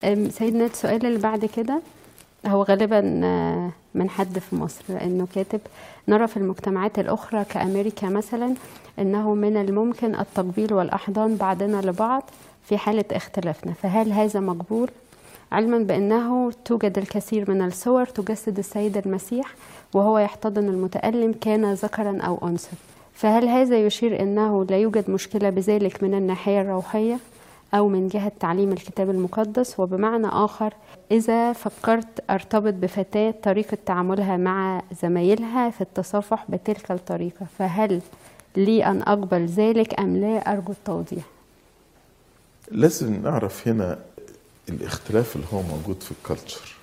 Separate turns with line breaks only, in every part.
أم، سيدنا السؤال اللي بعد كده هو غالبا آه، من حد في مصر لأنه كاتب نرى في المجتمعات الأخرى كأمريكا مثلا أنه من الممكن التقبيل والأحضان بعضنا لبعض في حالة اختلافنا فهل هذا مقبول؟ علما بأنه توجد الكثير من الصور تجسد السيد المسيح وهو يحتضن المتألم كان ذكرا أو أنثى فهل هذا يشير أنه لا يوجد مشكلة بذلك من الناحية الروحية أو من جهة تعليم الكتاب المقدس وبمعنى آخر إذا فكرت أرتبط بفتاة طريقة تعاملها مع زمايلها في التصافح بتلك الطريقة فهل لي أن أقبل ذلك أم لا أرجو التوضيح
لازم نعرف هنا الاختلاف اللي هو موجود في الكالتشر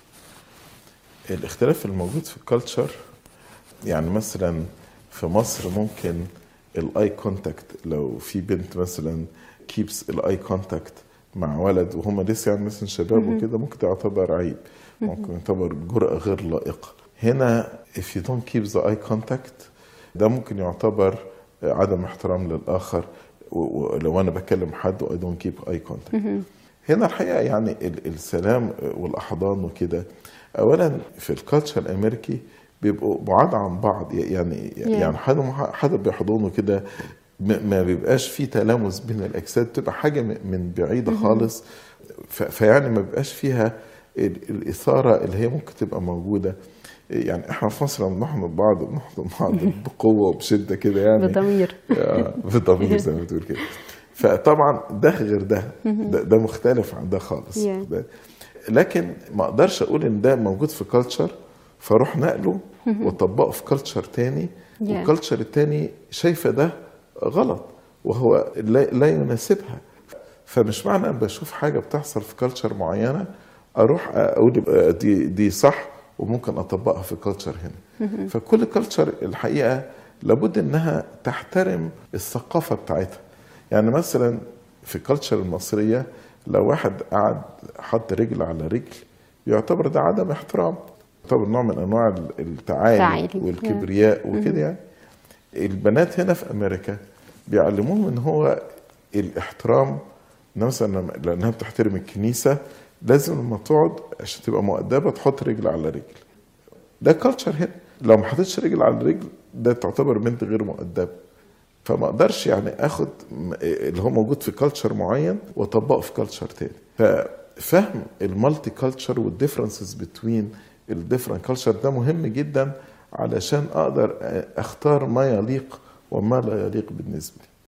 الاختلاف الموجود في الكالتشر يعني مثلا في مصر ممكن الاي كونتاكت لو في بنت مثلا كيبس الاي كونتاكت مع ولد وهم لسه يعني مثلا شباب وكده ممكن تعتبر عيب ممكن يعتبر جرأة غير لائقة هنا if you don't keep the eye contact ده ممكن يعتبر عدم احترام للآخر و- ولو أنا بكلم حد و I don't keep eye contact هنا الحقيقة يعني ال- السلام والأحضان وكده أولا في الكالتشر الأمريكي بيبقوا بعاد عن بعض يعني يعني حد حد بيحضنه كده ما ما بيبقاش في تلامس بين الاجساد بتبقى حاجه م- من بعيده خالص ف- فيعني ما بيبقاش فيها ال- الاثاره اللي هي ممكن تبقى موجوده يعني احنا في مصر لما بنحضن بعض بنحضن بعض بقوه وبشده كده يعني
بضمير
آه، بضمير زي ما بتقول كده فطبعا ده غير ده ده, ده مختلف عن ده خالص
Yeah.
ده لكن ما اقدرش اقول ان ده موجود في كلتشر فاروح نقله واطبقه في كلتشر تاني
Yeah.
والكلتشر التاني شايفه ده غلط وهو لا, لا يناسبها فمش معنى ان بشوف حاجه بتحصل في كلتشر معينه اروح اقول يبقى دي دي صح وممكن اطبقها في كلتشر هنا فكل كلتشر الحقيقه لابد انها تحترم الثقافه بتاعتها يعني مثلا في الكلتشر المصريه لو واحد قعد حط رجل على رجل يعتبر ده عدم احترام يعتبر نوع من انواع التعالي
تعالي.
والكبرياء وكده يعني البنات هنا في امريكا بيعلموهم ان هو الاحترام إن مثلا لما- لانها بتحترم الكنيسه لازم لما تقعد عشان تبقى مؤدبه تحط رجل على رجل ده كلتشر هنا لو ما حطيتش رجل على رجل ده تعتبر بنت غير مؤدبه فما اقدرش يعني اخد م- اللي هو موجود في كلتشر معين واطبقه في كلتشر تاني ففهم المالتي كلتشر والديفرنسز بتوين الديفرنت كلتشر ده مهم جدا علشان اقدر اختار ما يليق وما لا يليق بالنسبه لي